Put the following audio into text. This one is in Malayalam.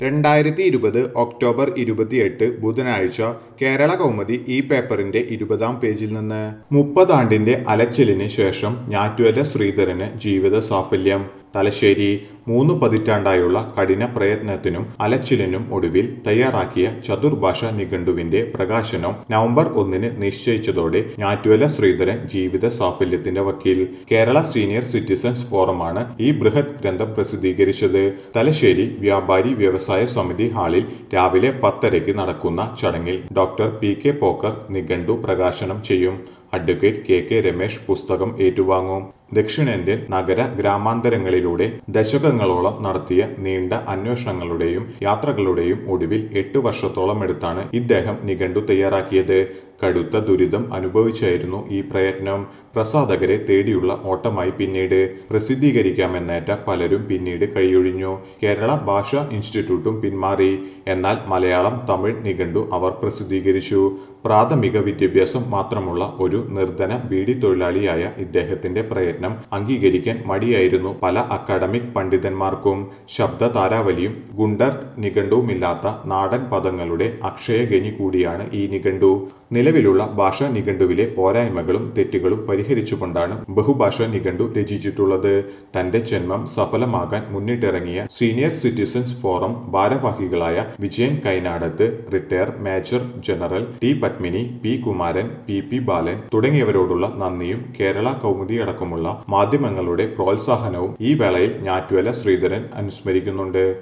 രണ്ടായിരത്തി ഇരുപത് ഒക്ടോബർ ഇരുപത്തിയെട്ട് ബുധനാഴ്ച കേരള കൗമുദി ഈ പേപ്പറിന്റെ ഇരുപതാം പേജിൽ നിന്ന് മുപ്പതാണ്ടിന്റെ അലച്ചിലിന് ശേഷം ഞാറ്റുവല ശ്രീധരന് ജീവിത സാഫല്യം തലശ്ശേരി മൂന്ന് പതിറ്റാണ്ടായുള്ള കഠിന പ്രയത്നത്തിനും അലച്ചിലിനും ഒടുവിൽ തയ്യാറാക്കിയ ചതുർഭാഷ നിഘണ്ടുവിന്റെ പ്രകാശനം നവംബർ ഒന്നിന് നിശ്ചയിച്ചതോടെ ഞാറ്റുവല ശ്രീധരൻ ജീവിത സാഫല്യത്തിന്റെ വക്കീൽ കേരള സീനിയർ സിറ്റിസൺസ് ഫോറമാണ് ഈ ബൃഹത് ഗ്രന്ഥം പ്രസിദ്ധീകരിച്ചത് തലശ്ശേരി വ്യാപാരി വ്യവസായ സമിതി ഹാളിൽ രാവിലെ പത്തരയ്ക്ക് നടക്കുന്ന ചടങ്ങിൽ ഡോക്ടർ പി കെ പോക്കർ നിഘണ്ടു പ്രകാശനം ചെയ്യും അഡ്വക്കേറ്റ് കെ കെ രമേശ് പുസ്തകം ഏറ്റുവാങ്ങും ദക്ഷിണേന്ത്യൻ നഗര ഗ്രാമാന്തരങ്ങളിലൂടെ ദശകങ്ങളോളം നടത്തിയ നീണ്ട അന്വേഷണങ്ങളുടെയും യാത്രകളുടെയും ഒടുവിൽ എട്ട് വർഷത്തോളം എടുത്താണ് ഇദ്ദേഹം നിഘണ്ടു തയ്യാറാക്കിയത് കടുത്ത ദുരിതം അനുഭവിച്ചായിരുന്നു ഈ പ്രയത്നം പ്രസാധകരെ തേടിയുള്ള ഓട്ടമായി പിന്നീട് പ്രസിദ്ധീകരിക്കാമെന്നേറ്റ പലരും പിന്നീട് കഴിയൊഴിഞ്ഞു കേരള ഭാഷാ ഇൻസ്റ്റിറ്റ്യൂട്ടും പിന്മാറി എന്നാൽ മലയാളം തമിഴ് നിഘണ്ടു അവർ പ്രസിദ്ധീകരിച്ചു പ്രാഥമിക വിദ്യാഭ്യാസം മാത്രമുള്ള ഒരു നിർധന ബീഡി തൊഴിലാളിയായ ഇദ്ദേഹത്തിന്റെ പ്രയത്നം അംഗീകരിക്കാൻ മടിയായിരുന്നു പല അക്കാഡമിക് പണ്ഡിതന്മാർക്കും ശബ്ദ താരാവലിയും ഗുണ്ടർ നിഘണ്ടുവുമില്ലാത്ത നാടൻ പദങ്ങളുടെ അക്ഷയഗനി കൂടിയാണ് ഈ നിഘണ്ടു നിലവിലുള്ള ഭാഷാ നിഘണ്ടുവിലെ പോരായ്മകളും തെറ്റുകളും പരിഹരിച്ചുകൊണ്ടാണ് ബഹുഭാഷാ നിഘണ്ടു രചിച്ചിട്ടുള്ളത് തന്റെ ജന്മം സഫലമാകാൻ മുന്നിട്ടിറങ്ങിയ സീനിയർ സിറ്റിസൺസ് ഫോറം ഭാരവാഹികളായ Vijayan Kainadath retire major general T Padmini P Kumaran P P Balan തുടങ്ങിയവരോടുള്ള നന്ദിയും കേരള കൗമുദി അടക്കമുള്ള മാധ്യമങ്ങളുടെ പ്രോത്സാഹനവും ഈ വേളയിൽ ഞാറ്റുവല ശ്രീധരൻ അനുസ്മരിക്കുന്നുണ്ട്